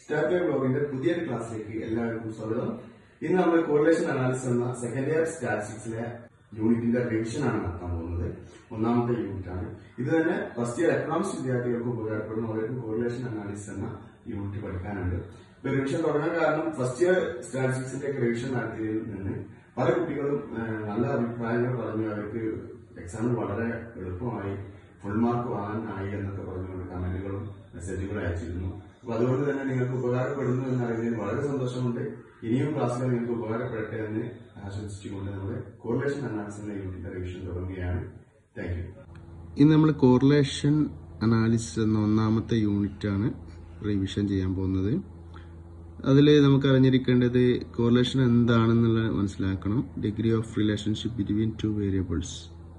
start ബ്ലോഗിന്റെ പുതിയൊരു ക്ലാസ്സിലേക്ക് എല്ലാവർക്കും സ്വാഗതം ഇന്ന് നമ്മൾ കോറിലേഷൻ അനാലിസിസ് എന്ന സെക്കൻഡ് ഇയർ സ്റ്റാറ്റിസ്റ്റിക്സിലെ യൂണിറ്റിന്റെ റിവിഷൻ ആണ് നടത്താൻ പോകുന്നത് ഒന്നാമത്തെ യൂണിറ്റ് ആണ് ഇത് തന്നെ ഫസ്റ്റ് ഇയർ എക്കണോമിക്സ് വിദ്യാർത്ഥികൾക്ക് ഉപകാരപ്പെടുന്ന അവർക്ക് കോറിലേഷൻ അനാലിസിസ് എന്ന യൂണിറ്റ് പഠിക്കാനുണ്ട് ഇപ്പൊ റിവിഷൻ തുടങ്ങാൻ കാരണം ഫസ്റ്റ് ഇയർ സ്റ്റാറ്റിസ്റ്റിക്സിന്റെ റിവിഷൻ നടത്തിയതിൽ നിന്ന് പല കുട്ടികളും ഏഹ്, നല്ല അഭിപ്രായങ്ങൾ പറഞ്ഞു അവർക്ക് എക്സാമിൽ വളരെ എളുപ്പമായി ഫുൾ മാർക്ക് വാങ്ങാനായി എന്നൊക്കെ പറഞ്ഞുകൊണ്ട് കമന്റുകളും മെസ്സേജുകളും അയച്ചിരുന്നു അപ്പൊ അതുകൊണ്ട് തന്നെ നിങ്ങൾക്ക് ഉപകാരപ്പെടുന്നു എന്ന് അറിയുന്നതിൽ വളരെ സന്തോഷമുണ്ട് ഇനിയും ക്ലാസ്സുകൾ നിങ്ങൾക്ക് ഉപകാരപ്പെടട്ടെ എന്ന് ആശംസിച്ചുകൊണ്ട് നമ്മുടെ കോറിലേഷൻ അനാലിസിന്റെ യൂണിറ്റിന്റെ റിവിഷൻ തുടങ്ങുകയാണ് താങ്ക് യു ഇന്ന് നമ്മൾ കോറിലേഷൻ അനാലിസിസ് എന്ന ഒന്നാമത്തെ യൂണിറ്റ് ആണ് റിവിഷൻ ചെയ്യാൻ പോകുന്നത് അതിൽ നമുക്ക് അറിഞ്ഞിരിക്കേണ്ടത് കോറിലേഷൻ എന്താണെന്നുള്ള മനസ്സിലാക്കണം degree of relationship between two variables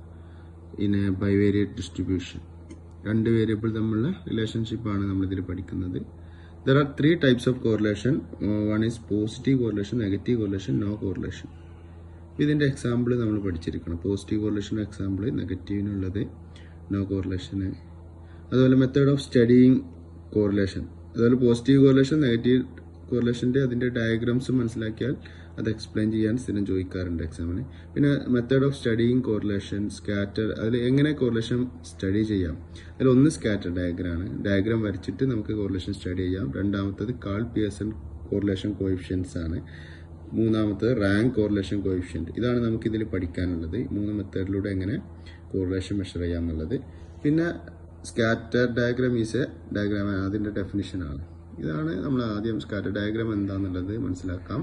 in a bivariate distribution രണ്ട് വേരിയബിൾ തമ്മിലുള്ള റിലേഷൻഷിപ്പ് ആണ് നമ്മൾ ഇതിൽ പഠിക്കുന്നത് there are three types of correlation one is positive correlation negative correlation no correlation ഇതിന്റെ എക്സാമ്പിൾ നമ്മൾ പഠിച്ചിരിക്കണം പോസിറ്റീവ് കോറിലേഷൻ എക്സാമ്പിൾ നെഗറ്റീവിനുള്ളത് നോ കോറിലേഷന് അതുപോലെ മെത്തേഡ് ഓഫ് സ്റ്റഡിയിങ് കോറിലേഷൻ അതുപോലെ പോസിറ്റീവ് കോറിലേഷൻ നെഗറ്റീവ് കോറിലേഷന്റെ അതിന്റെ ഡയഗ്രാംസ് മനസ്സിലാക്കിയാൽ അത് എക്സ്പ്ലെയിൻ ചെയ്യാൻ സ്ഥിരം ചോദിക്കാറുണ്ട് എക്സാമിന് പിന്നെ method of studying correlation scatter അതിൽ എങ്ങനെ കോറിലേഷൻ സ്റ്റഡി ചെയ്യാം അതിൽ ഒന്ന് സ്കാറ്റർ ഡയഗ്രാം ആണ് ഡയഗ്രാം വരച്ചിട്ട് നമുക്ക് കോറിലേഷൻ സ്റ്റഡി ചെയ്യാം രണ്ടാമത്തത് കാൾ പിയർസൺ കോറിലേഷൻ കോയിഫിഷ്യൻസ് ആണ് മൂന്നാമത്തത് റാങ്ക് കോറിലേഷൻ കോയിഫിഷ്യന്റ് ഇതാണ് നമുക്ക് ഇതിൽ പഠിക്കാനുള്ളത് ഈ മൂന്ന് മെത്തേഡിലൂടെ എങ്ങനെ കോറിലേഷൻ മെഷർ ചെയ്യാം എന്നുള്ളത് പിന്നെ scatter diagram is a diagram അതിന്റെ ഡെഫിനിഷൻ ആണ് ഇതാണ് നമ്മൾ ആദ്യം സ്കാറ്റർ ഡയഗ്രാം എന്താണെന്നുള്ളത് മനസ്സിലാക്കാം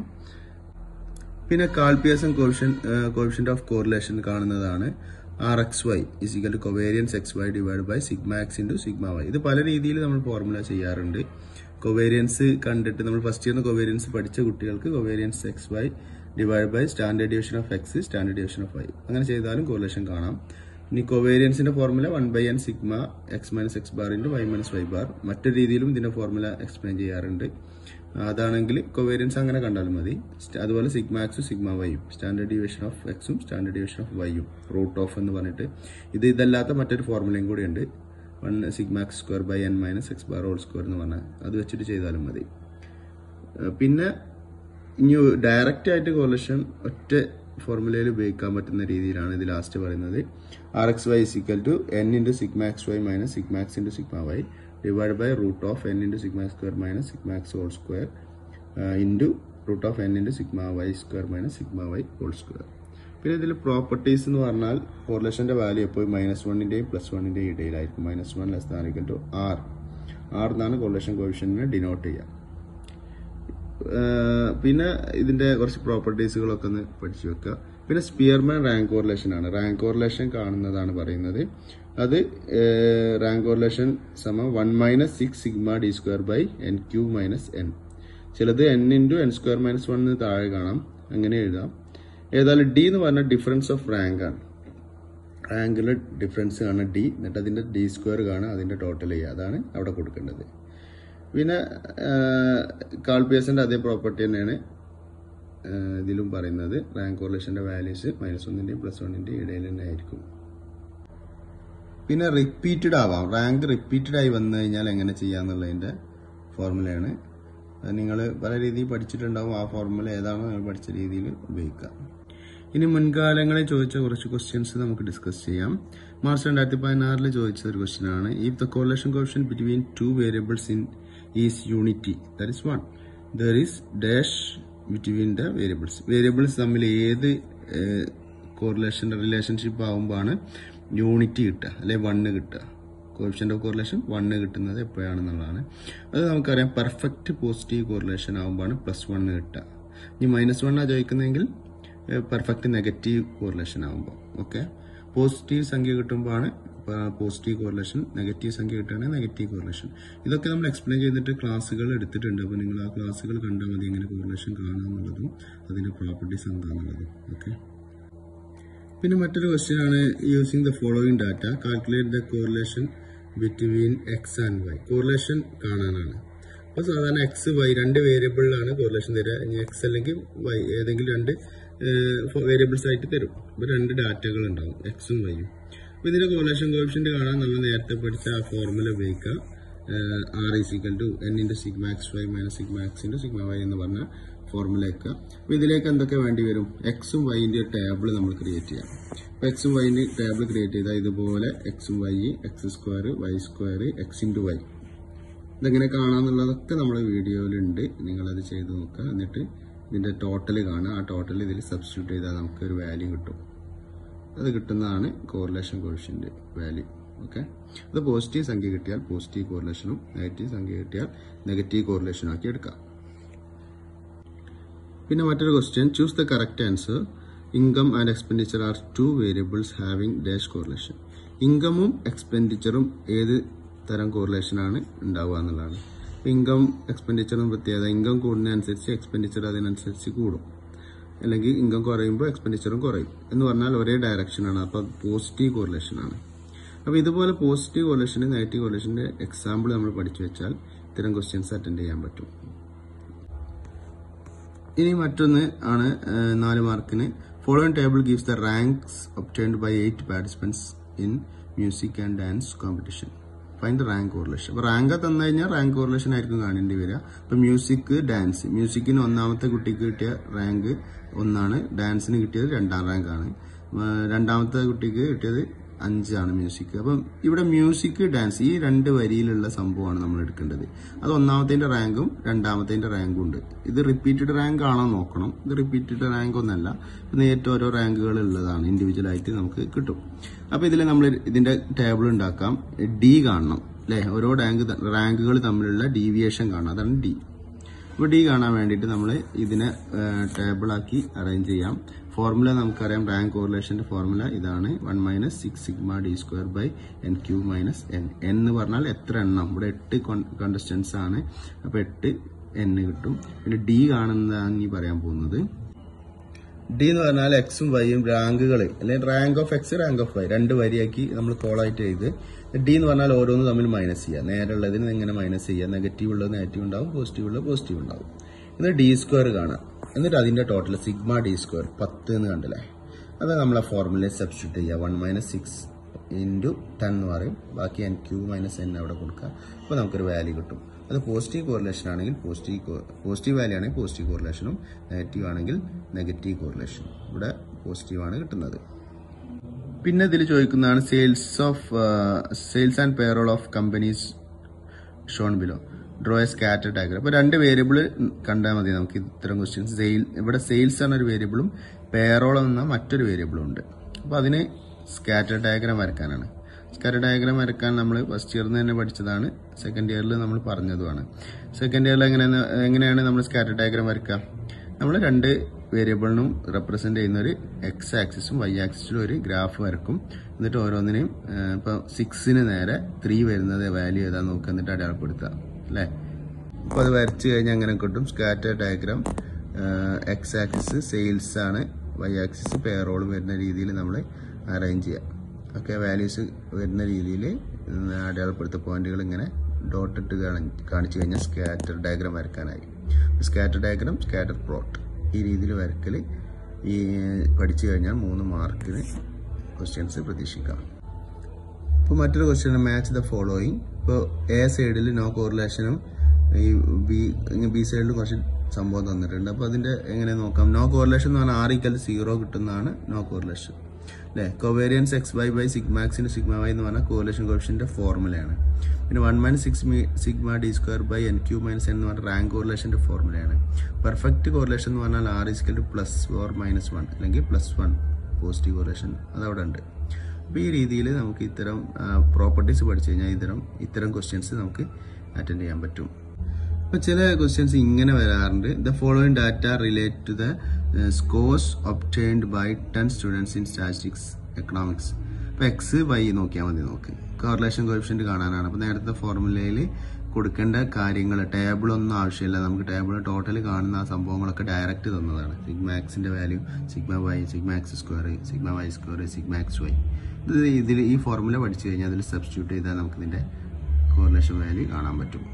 പിന്നെ കാൽപിയസം കോവിഷൻ കോവിഷ്യന്റ് ഓഫ് കോറിലേഷൻ കാണുന്നതാണ് r x y is equal to covariance x y divide by sigma x into sigma y ഇത് പല രീതിയിൽ നമ്മൾ ഫോർമുല ചെയ്യാറുണ്ട് കൊവേരിയൻസ് കണ്ടിട്ട് നമ്മൾ ഫസ്റ്റ് ഇയർ കൊവേരിയൻസ് പഠിച്ച കുട്ടികൾക്ക് covariance x y divide by standard division of x standard division of y അങ്ങനെ ചെയ്താലും കോറിലേഷൻ കാണാം ഇനി കൊവേരിയൻസിന്റെ formula one by n sigma x minus x bar into y minus y bar മറ്റൊരു രീതിയിലും ഇതിന്റെ ഫോർമുല എക്സ്പ്ലെയിൻ ചെയ്യാറുണ്ട് അതാണെങ്കിൽ കൊവേരിയൻസ് അങ്ങനെ കണ്ടാലും മതി സ്റ്റ- അതുപോലെ സിഗ്മ എക്സും സിഗ്മ വൈയും സ്റ്റാൻഡേർഡ് ഡിവിഷൻ ഓഫ് എക്സും സ്റ്റാൻഡേർഡ് ഡിവിഷൻ ഓഫ് വൈയും റൂട്ട് ഓഫ് എന്ന് പറഞ്ഞിട്ട് ഇത് ഇതല്ലാത്ത മറ്റൊരു ഫോർമുലയും കൂടി ഉണ്ട് one sigma x square by n minus x bar whole square എന്ന് പറഞ്ഞാൽ അത് വെച്ചിട്ട് ചെയ്താലും മതി ഏഹ് പിന്നെ ഇനി ഡയറക്റ്റ് ആയിട്ട് കോറിലേഷൻ ഒറ്റ ഫോർമുലയിൽ ഉപയോഗിക്കാൻ പറ്റുന്ന രീതിയിലാണ് ഇത് ലാസ്റ്റ് പറയുന്നത് r x y is equal to n into sigma x y minus sigma x into sigma y divide by root of n into sigma square minus sigma x whole square into root of n into sigma y square minus sigma y whole square പിന്നെ ഇതിൽ properties എന്ന് പറഞ്ഞാൽ കോറിലേഷന്റെ value എപ്പോഴും minus വണ്ണിന്റെയും plus വണ്ണിന്റെയും ഇടയിലായിരിക്കും minus one less than equal to r r എന്നാണ് കോറിലേഷൻ കോവിഷനെ ഡിനോട്ട് ചെയ്യുക ഏഹ് പിന്നെ ഇതിന്റെ കുറച്ച് പ്രോപ്പർട്ടീസുകളൊക്കെ ഒന്ന് പഠിച്ചു വെക്കുക പിന്നെ സ്പിയർമാൻ റാങ്ക് കോറിലേഷൻ ആണ് റാങ്ക് കോറിലേഷൻ കാണുന്നതാണ് പറയുന്നത് അത് റാങ്ക് കോറിലേഷൻ സമം one minus six sigma d square by n cube minus n ചിലത് n into n square minus one താഴെ കാണാം അങ്ങനെ എഴുതാം ഏതായാലും ഡി എന്ന് പറഞ്ഞാൽ ഡിഫറൻസ് ഓഫ് റാങ്ക് ആണ് റാങ്കിലെ ഡിഫറൻസ് കാണാൻ ഡി എന്നിട്ട് അതിന്റെ ഡി സ്ക്വയർ കാണാൻ അതിന്റെ ടോട്ടൽ ചെയ്യുക അതാണ് അവിടെ കൊടുക്കേണ്ടത് പിന്നെ കാൾപിയസിന്റെ അതേ പ്രോപ്പർട്ടി തന്നെയാണ് ആഹ് ഇതിലും പറയുന്നത് റാങ്ക് കോറിലേഷന്റെ വാല്യൂസ് മൈനസ് ഒന്നിന്റെയും പ്ലസ് വണ്ണിന്റെയും ഇടയിൽ തന്നെ ആയിരിക്കും പിന്നെ റിപ്പീറ്റഡ് ആവാം റാങ്ക് റിപ്പീറ്റഡ് ആയി വന്നു കഴിഞ്ഞാൽ എങ്ങനെ ചെയ്യാന്നുള്ളതിന്റെ ഫോർമുലയാണ് അത് നിങ്ങൾ പല രീതിയിൽ പഠിച്ചിട്ടുണ്ടാവും ആ ഫോർമുല ഏതാണോ നിങ്ങൾ പഠിച്ച രീതിയിൽ ഉപയോഗിക്കാം ഇനി മുൻകാലങ്ങളിൽ ചോദിച്ച കുറച്ച് ക്വസ്റ്റ്യൻസ് നമുക്ക് ഡിസ്കസ് ചെയ്യാം മാർച്ച് രണ്ടായിരത്തി പതിനാറിൽ ചോദിച്ച ഒരു ക്വസ്റ്റ്യൻ ആണ് if the correlation coefficient between two variables in is unity there is one there is dash between the variables variables തമ്മിൽ ഏത് കോറിലേഷൻ റിലേഷൻഷിപ്പ് ആകുമ്പോഴാണ് യൂണിറ്റി കിട്ടുക അല്ലെ വണ്ണ് കിട്ടുക കോഫിഷ്യന്റ് ഓഫ് കോറിലേഷൻ വണ്ണ് കിട്ടുന്നത് എപ്പോഴാണെന്നുള്ളതാണ് അത് നമുക്കറിയാം പെർഫെക്റ്റ് പോസിറ്റീവ് കോറിലേഷൻ ആകുമ്പോഴാണ് പ്ലസ് വണ്ണ് കിട്ടുക ഇനി മൈനസ് വണ്ണാണ് ചോദിക്കുന്നതെങ്കിൽ പെർഫെക്റ്റ് നെഗറ്റീവ് കോറിലേഷൻ ആകുമ്പോൾ ഓക്കെ പോസിറ്റീവ് സംഖ്യ കിട്ടുമ്പോഴാണ് പോസിറ്റീവ് കോറിലേഷൻ നെഗറ്റീവ് സംഖ്യ കിട്ടുകയാണെങ്കിൽ നെഗറ്റീവ് കോറിലേഷൻ ഇതൊക്കെ നമ്മൾ എക്സ്പ്ലെയിൻ ചെയ്തിട്ട് ക്ലാസ്സുകൾ എടുത്തിട്ടുണ്ട് അപ്പോൾ നിങ്ങൾ ആ ക്ലാസ്സുകൾ കണ്ടാൽ മതി എങ്ങനെ കോറിലേഷൻ കാണാമെന്നുള്ളതും അതിന്റെ പ്രോപ്പർട്ടീസ് എന്താണെന്നുള്ളതും ഓക്കെ പിന്നെ മറ്റൊരു ക്വസ്റ്റ്യൻ ആണ് using the following data calculate the correlation between x and y correlation കാണാനാണ് അപ്പോൾ സാധാരണ എക്സ് വൈ രണ്ട് വേരിയബിളിലാണ് കോറിലേഷൻ തരിക ഇനി എക്സ് അല്ലെങ്കിൽ വൈ ഏതെങ്കിലും രണ്ട് വേരിയബിൾസ് ആയിട്ട് തരും അപ്പോൾ രണ്ട് ഡാറ്റകൾ ഉണ്ടാവും എക്സും വൈയും അപ്പോൾ ഇതിന്റെ കോറിലേഷൻ കോഫിഷ്യന്റ് കാണാൻ നമ്മൾ നേരത്തെ പഠിച്ച ആ ഫോർമുല ഉപയോഗിക്കുക r is equal to n into sigma x y minus sigma x into sigma y എന്ന് പറഞ്ഞ ഫോർമുലയൊക്കെ അപ്പോൾ ഇതിലേക്ക് എന്തൊക്കെ വേണ്ടി വരും എക്സും വൈൻ്റെ ടേബിൾ നമ്മൾ ക്രിയേറ്റ് ചെയ്യാം അപ്പോൾ എക്സും വൈൻ്റെ ടേബിൾ ക്രിയേറ്റ് ചെയ്താൽ ഇതുപോലെ എക്സും y x square y square x into y ഇതെങ്ങനെ കാണാന്നുള്ളതൊക്കെ നമ്മുടെ വീഡിയോയിലുണ്ട് നിങ്ങളത് ചെയ്ത് നോക്കുക എന്നിട്ട് ഇതിന്റെ ടോട്ടൽ കാണുക ആ ടോട്ടൽ ഇതിൽ സബ്സ്റ്റിറ്റ്യൂട്ട് ചെയ്താൽ നമുക്ക് ഒരു വാല്യൂ കിട്ടും അത് കിട്ടുന്നതാണ് കോറിലേഷൻ കോഷ്യന്റ് വാല്യൂ ഓക്കെ അത് പോസിറ്റീവ് സംഖ്യ കിട്ടിയാൽ പോസിറ്റീവ് കോറിലേഷനും നെഗറ്റീവ് സംഖ്യ കിട്ടിയാൽ നെഗറ്റീവ് കോറിലേഷനും ആക്കി എടുക്കാം പിന്നെ മറ്റൊരു question choose the correct answer income and expenditure are two variables having dash correlation ഇൻകമും എക്സ്പെൻഡിച്ചറും ഏത് തരം കോറിലേഷനാണ് ഉണ്ടാവുക എന്നുള്ളതാണ് ഇൻകം എക്സ്പെൻഡിച്ചറും പ്രത്യേകത ഇൻകം കൂടുന്നതനുസരിച്ച് എക്സ്പെൻഡിച്ചർ അതിനനുസരിച്ച് കൂടും അല്ലെങ്കിൽ ഇൻകം കുറയുമ്പോൾ എക്സ്പെൻഡിച്ചറും കുറയും എന്ന് പറഞ്ഞാൽ ഒരേ ഡയറക്ഷനാണ് അപ്പോൾ പോസിറ്റീവ് കോറിലേഷനാണ് അപ്പോൾ ഇതുപോലെ പോസിറ്റീവ് കോറിലേഷന് നെഗറ്റീവ് കോറിലേഷന്റെ എക്സാമ്പിൾ നമ്മൾ പഠിച്ചു വെച്ചാൽ ഇത്തരം ക്വസ്റ്റ്യൻസ് അറ്റൻഡ് ചെയ്യാൻ പറ്റും ഇനി മറ്റൊന്ന് ആണ് ഏഹ്, നാല് മാർക്കിന് following table gives the ranks obtained by eight participants in music and dance competition find the rank correlation അപ്പൊ റാങ്ക് തന്നു കഴിഞ്ഞാൽ റാങ്ക് കോറിലേഷൻ ആയിരിക്കും കാണേണ്ടി വരിക അപ്പൊ മ്യൂസിക് ഡാൻസ് മ്യൂസിക്കിന് ഒന്നാമത്തെ കുട്ടിക്ക് കിട്ടിയ റാങ്ക് ഒന്നാണ് ഡാൻസിന് കിട്ടിയത് രണ്ടാം റാങ്ക് ആണ് ആ, രണ്ടാമത്തെ കുട്ടിക്ക് കിട്ടിയത് അഞ്ചാണ് മ്യൂസിക് അപ്പം ഇവിടെ മ്യൂസിക് ഡാൻസ് ഈ രണ്ട് വരിയിലുള്ള സംഭവമാണ് നമ്മൾ എടുക്കേണ്ടത് അത് ഒന്നാമത്തെ റാങ്കും രണ്ടാമത്തെ റാങ്കും ഉണ്ട് ഇത് റിപ്പീറ്റഡ് റാങ്ക് ആണോ നോക്കണം ഇത് റിപ്പീറ്റഡ് റാങ്ക് ഒന്നല്ല ഇത് നേരിട്ട് ഓരോ റാങ്കുകൾ ഉള്ളതാണ് ഇൻഡിവിജ്വൽ ആയിട്ട് നമുക്ക് കിട്ടും അപ്പൊ ഇതിൽ നമ്മൾ ഇതിന്റെ ടേബിൾ ഉണ്ടാക്കാം ഡി കാണണം അല്ലെ ഓരോ റാങ്ക് റാങ്കുകൾ തമ്മിലുള്ള ഡീവിയേഷൻ കാണണം അതാണ് ഡി അപ്പോൾ ഡി കാണാൻ വേണ്ടിയിട്ട് നമ്മൾ ഇതിനെ ടേബിളാക്കി അറേഞ്ച് ചെയ്യാം ഫോർമുല നമുക്കറിയാം റാങ്ക് കോറിലേഷന്റെ ഫോർമുല ഇതാണ് one minus six sigma d square by n cube minus n n എന്ന് പറഞ്ഞാൽ എത്ര എണ്ണം ഇവിടെ എട്ട് കണ്ടസ്റ്റൻസ് ആണ് അപ്പൊ എട്ട് എൻ കിട്ടും പിന്നെ ഡി കാണുന്നതാണ് ഈ പറയാൻ പോകുന്നത് ഡി എന്ന് പറഞ്ഞാൽ എക്സും വൈയും റാങ്കുകൾ അല്ലെങ്കിൽ rank of x rank of y രണ്ട് വരിയാക്കി നമ്മൾ കോളായിട്ട് ചെയ്ത് ഡി എന്ന് പറഞ്ഞാൽ ഓരോന്ന് തമ്മിൽ മൈനസ് ചെയ്യുക നേരെ ഉള്ളതിന് ഇങ്ങനെ മൈനസ് ചെയ്യുക നെഗറ്റീവ് ഉള്ളത് നെഗറ്റീവ് ഉണ്ടാവും പോസിറ്റീവ് ഉള്ളത് പോസിറ്റീവ് ഉണ്ടാവും എന്നിട്ട് ഡി സ്ക്വയർ കാണാം എന്നിട്ട് അതിന്റെ ടോട്ടൽ സിഗ്മ ഡി സ്ക്വയർ പത്ത് എന്ന് കണ്ടില്ലേ അത് നമ്മളെ ഫോർമുലയിൽ സബ്സ്റ്റിറ്റ്യൂട്ട് ചെയ്യുക one minus six into ten എന്ന് പറയും ബാക്കി എൻ ക്യൂ മൈനസ് എൻ അവിടെ കൊടുക്കുക അപ്പോൾ നമുക്കൊരു വാല്യൂ കിട്ടും അത് പോസിറ്റീവ് കോറിലേഷൻ ആണെങ്കിൽ പോസിറ്റീവ് പോസിറ്റീവ് വാല്യൂ ആണെങ്കിൽ പോസിറ്റീവ് കോറിലേഷനും നെഗറ്റീവ് ആണെങ്കിൽ നെഗറ്റീവ് കോറിലേഷൻ ഇവിടെ പോസിറ്റീവ് ആണ് കിട്ടുന്നത് പിന്നെ ഇതിൽ ചോദിക്കുന്നതാണ് sales of sales and payroll of companies shown below draw a scatter diagram അപ്പൊ രണ്ട് വേരിയബിൾ കണ്ടാൽ മതി നമുക്ക് ഇത്തരം ക്വസ്റ്റ്യൻസ് സെയിൽ ഇവിടെ സെയിൽസ് എന്ന ഒരു വേരിയബിളും പേറോൾ എന്ന മറ്റൊരു വേരിയബിളും ഉണ്ട് അപ്പൊ അതിന് സ്കാറ്റർ ഡയഗ്രാം വരക്കാനാണ് സ്കാറ്റർ ഡയഗ്രാം വരക്കാൻ നമ്മൾ ഫസ്റ്റ് ഇയറിൽ തന്നെ പഠിച്ചതാണ് സെക്കൻഡ് ഇയറിൽ നമ്മൾ പറഞ്ഞതുമാണ് സെക്കൻഡ് ഇയറിൽ എങ്ങനെയാണ് എങ്ങനെയാണ് നമ്മൾ സ്കാറ്റർ ഡയഗ്രാം വരക്കുക നമ്മൾ രണ്ട് വേരിയബിളിനും റെപ്രസെന്റ് ചെയ്യുന്ന ഒരു എക്സ് ആക്സിസും വൈ ആക്സിസിലും ഒരു ഗ്രാഫ് വരക്കും എന്നിട്ട് ഓരോന്നിനെയും ഏഹ്, ഇപ്പൊ സിക്സിന് നേരെ ത്രീ വരുന്നത് വാല്യൂ ഏതാ നോക്കുക എന്നിട്ട് അടയാളപ്പെടുത്തുക അല്ലേ അപ്പൊ അത് വരച്ചു കഴിഞ്ഞാൽ അങ്ങനെ കിട്ടും scatter diagram x axis sales ആണ് വൈ ആക്സിസ് പേറോൾ വരുന്ന രീതിയിൽ നമ്മൾ അറേഞ്ച് ചെയ്യാം ഒക്കെ വാല്യൂസ് വരുന്ന രീതിയിൽ അടയാളപ്പെടുത്ത പോയിന്റുകൾ ഇങ്ങനെ ഡോട്ട് ഇട്ട് കാണി- കാണിച്ചു കഴിഞ്ഞാൽ സ്കാറ്റർ ഡയഗ്രാം വരക്കാനായി സ്കാറ്റർ ഡയഗ്രാം സ്കാറ്റർ പ്ലോട്ട് ഈ രീതിയിൽ വരക്കൽ ഈ പഠിച്ചു കഴിഞ്ഞാൽ മൂന്ന് മാർക്കിന് ക്വസ്റ്റ്യൻസ് പ്രതീക്ഷിക്കാം ഇപ്പോൾ മറ്റൊരു ക്വസ്റ്റ്യൻ മാച്ച് ദ ഫോളോയിങ് ഇപ്പോൾ എ സൈഡിൽ നോ കോറിലേഷനും ഈ ബി ബി സൈഡിൽ കുറച്ച് സംഭവം തന്നിട്ടുണ്ട് അപ്പോൾ അതിന്റെ എങ്ങനെ നോക്കാം നോ കോറിലേഷൻ എന്ന് പറഞ്ഞാൽ ആർ ഈക്വൽ സീറോ കിട്ടുന്നതാണ് നോ കോറിലേഷൻ അല്ലേ കൊവേരിയൻസ് എക്സ് വൈ ബൈ സിഗ്മാക്സിന് സിഗ്മ വൈ എന്ന് പറഞ്ഞാൽ കോറിലേഷൻ കോഫിഷ്യന്റെ ഫോർമുലയാണ് പിന്നെ one minus six sigma d square by n cube minus എന്ന് പറഞ്ഞാൽ റാങ്ക് കോറിലേഷന്റെ ഫോർമുലയാണ് പെർഫെക്റ്റ് കോറിലേഷൻ എന്ന് പറഞ്ഞാൽ r is equal to plus or minus one അല്ലെങ്കിൽ പ്ലസ് വൺ പോസിറ്റീവ് കോറിലേഷൻ അതവിടെ ഉണ്ട് അപ്പോൾ ഈ രീതിയിൽ നമുക്ക് ഇത്തരം പ്രോപ്പർട്ടീസ് പഠിച്ചു കഴിഞ്ഞാൽ ഇത്തരം ഇത്തരം ക്വസ്റ്റ്യൻസ് നമുക്ക് അറ്റൻഡ് ചെയ്യാൻ പറ്റും അപ്പോൾ ചില ക്വസ്റ്റ്യൻസ് ഇങ്ങനെ വരാറുണ്ട് the following data relate to the scores obtained by ten students in statistics economics അപ്പോൾ എക്സ് വൈ നോക്കിയാൽ മതി നോക്ക് കോറിലേഷൻ കോഫിഷ്യന്റ് കാണാനാണ് അപ്പോൾ നേരത്തെ ഫോർമുലയിൽ കൊടുക്കേണ്ട കാര്യങ്ങൾ ടേബിൾ ഒന്നും ആവശ്യമില്ല നമുക്ക് ടേബിൾ ടോട്ടൽ കാണുന്ന ആ സംഭവങ്ങളൊക്കെ ഡയറക്റ്റ് തന്നതാണ് സിഗ്മ എക്സിന്റെ value sigma y sigma x square sigma y square sigma x y ഇത് ഇതിൽ ഈ ഫോർമുല പഠിച്ചു കഴിഞ്ഞാൽ അതിൽ സബ്സ്റ്റിറ്റ്യൂട്ട് ചെയ്താൽ നമുക്ക് ഇതിന്റെ കോറിലേഷൻ വാല്യൂ കാണാൻ പറ്റും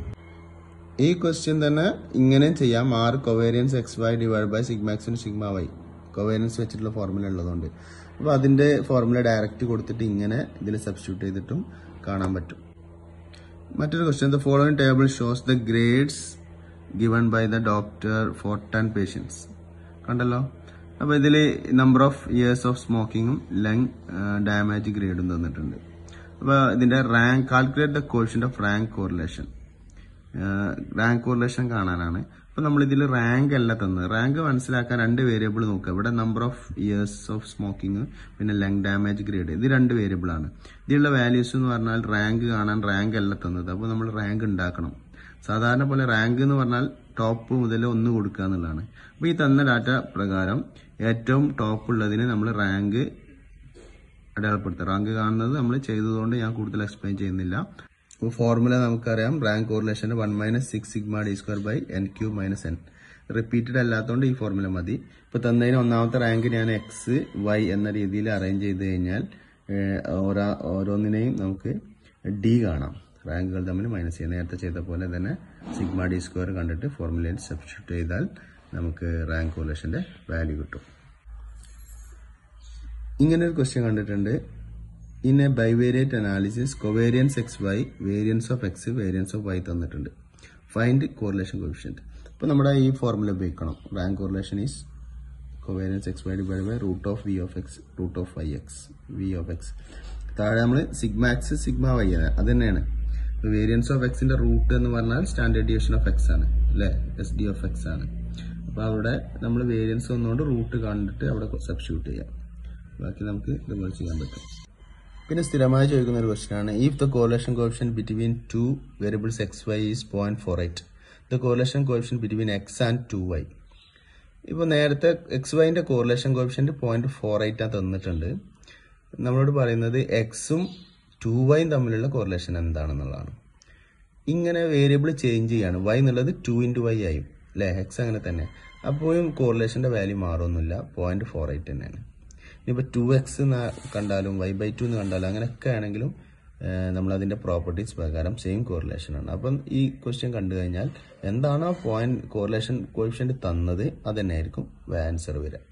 ഈ ക്വസ്റ്റ്യൻ തന്നെ ഇങ്ങനെ ചെയ്യാം r covariance x y divide by sigma x sigma y covariance വെച്ചിട്ടുള്ള ഫോർമുല ഉള്ളതുകൊണ്ട് അപ്പോൾ അതിന്റെ ഫോർമുല ഡയറക്റ്റ് കൊടുത്തിട്ട് ഇങ്ങനെ ഇതിൽ സബ്സ്റ്റിറ്റ്യൂട്ട് ചെയ്തിട്ടും കാണാൻ പറ്റും മറ്റൊരു question the following table shows the grades given by the doctor for ten patients കണ്ടല്ലോ അപ്പൊ ഇതിൽ നമ്പർ ഓഫ് ഇയേഴ്സ് ഓഫ് സ്മോക്കിങ്ങും ലങ് ഡാമേജ് ഗ്രേഡും തന്നിട്ടുണ്ട് അപ്പൊ ഇതിന്റെ rank calculate the coefficient of rank correlation rank correlation കാണാനാണ് അപ്പൊ നമ്മൾ ഇതിൽ റാങ്ക് അല്ല തന്നത് റാങ്ക് മനസ്സിലാക്കാൻ രണ്ട് വേരിയബിൾ നോക്കുക ഇവിടെ number of years of smoking പിന്നെ ലങ് ഡാമേജ് ഗ്രേഡ് ഇത് രണ്ട് വേരിയബിൾ ആണ് ഇതിലുള്ള വാല്യൂസ് എന്ന് പറഞ്ഞാൽ റാങ്ക് കാണാൻ റാങ്ക് അല്ല തന്നത് അപ്പോൾ നമ്മൾ റാങ്ക് ഉണ്ടാക്കണം സാധാരണ പോലെ റാങ്ക് എന്ന് പറഞ്ഞാൽ ടോപ്പ് മുതൽ ഒന്ന് കൊടുക്കുക എന്നുള്ളതാണ് അപ്പോൾ ഈ തന്ന ഡാറ്റ പ്രകാരം ഏറ്റവും ടോപ്പ് ഉള്ളതിന് നമ്മൾ റാങ്ക് അടയാളപ്പെടുത്തുക റാങ്ക് കാണുന്നത് നമ്മൾ ചെയ്തതുകൊണ്ട് ഞാൻ കൂടുതൽ എക്സ്പ്ലെയിൻ ചെയ്യുന്നില്ല അപ്പോൾ ഫോർമുല നമുക്കറിയാം rank correlation one minus six sigma d square by n cube minus n repeated അല്ലാത്തതുകൊണ്ട് ഈ ഫോർമുല മതി ഇപ്പോൾ തന്നതിന് ഒന്നാമത്തെ റാങ്ക് ഞാൻ എക്സ് വൈ എന്ന രീതിയിൽ അറേഞ്ച് ചെയ്ത് കഴിഞ്ഞാൽ ഏഹ്, ഓരോ ഓരോന്നിനെയും നമുക്ക് ഡി കാണാം റാങ്കുകൾ തമ്മിൽ മൈനസ് ചെയ്യാം നേരത്തെ ചെയ്ത പോലെ തന്നെ സിഗ്മ ഡി സ്ക്വയർ കണ്ടിട്ട് ഫോർമുലയിൽ സബ്സ്റ്റിറ്റ്യൂട്ട് ചെയ്താൽ നമുക്ക് റാങ്ക് കോറിലേഷന്റെ വാല്യൂ കിട്ടും ഇങ്ങനെ ഒരു ക്വസ്റ്റ്യൻ കണ്ടിട്ടുണ്ട് in a bivariate analysis covariance x y variance of x variance of y തന്നിട്ടുണ്ട് ഫൈൻഡ് കോറിലേഷൻ കോഫിഷ്യന്റ് അപ്പൊ നമ്മുടെ ഈ ഫോർമുല ഉപയോഗിക്കണം rank correlation is covariance x y divide by root of v of x root of y x v of x താഴെ നമ്മൾ sigma x sigma Y അത് തന്നെയാണ് variance of എക്സിന്റെ റൂട്ട് എന്ന് പറഞ്ഞാൽ സ്റ്റാൻഡേർഡ് ഡിവിഷൻ ഓഫ് എക്സ് ആണ് അല്ലെ S D of X ആണ് അപ്പൊ അവിടെ നമ്മൾ വേരിയൻസ് വന്നുകൊണ്ട് റൂട്ട് കണ്ടിട്ട് അവിടെ സബ്സ്റ്റിറ്റ്യൂട്ട് ചെയ്യാം ബാക്കി നമുക്ക് ഇതുപോലെ ചെയ്യാൻ പറ്റും പിന്നെ സ്ഥിരമായി ചോദിക്കുന്ന ഒരു ക്വസ്റ്റൻ ആണ് if the correlation coefficient between two variables x y is point four eight the correlation coefficient between x and two y ഇപ്പോൾ നേരത്തെ എക്സ് വൈന്റെ correlation coefficient point four eight ആ തന്നിട്ടുണ്ട് നമ്മളോട് പറയുന്നത് എക്സും ടു വൈയും തമ്മിലുള്ള കോറിലേഷൻ എന്താണെന്നുള്ളതാണ് ഇങ്ങനെ വേരിയബിൾ ചേഞ്ച് ചെയ്യാണ് വൈ എന്നുള്ളത് ടു ഇൻറ്റു വൈ ആയും അല്ലേ എക്സ് അങ്ങനെ തന്നെ അപ്പോഴും കോറിലേഷന്റെ വാല്യൂ മാറൊന്നുമില്ല പോയിന്റ് ഫോർ എയ്റ്റ് തന്നെയാണ് ഇനിയിപ്പോൾ ടു എക്സ് കണ്ടാലും വൈ ബൈ ടു എന്ന് കണ്ടാലും അങ്ങനെയൊക്കെ ആണെങ്കിലും നമ്മൾ അതിന്റെ പ്രോപ്പർട്ടീസ് പ്രകാരം സെയിം കോറിലേഷൻ ആണ് അപ്പം ഈ ക്വസ്റ്റ്യൻ കണ്ടു കഴിഞ്ഞാൽ എന്താണോ പോയിന്റ് കോറിലേഷൻ കോയിഷ്യന്റ് തന്നത് അത് തന്നെ ആയിരിക്കും ആൻസർ വരിക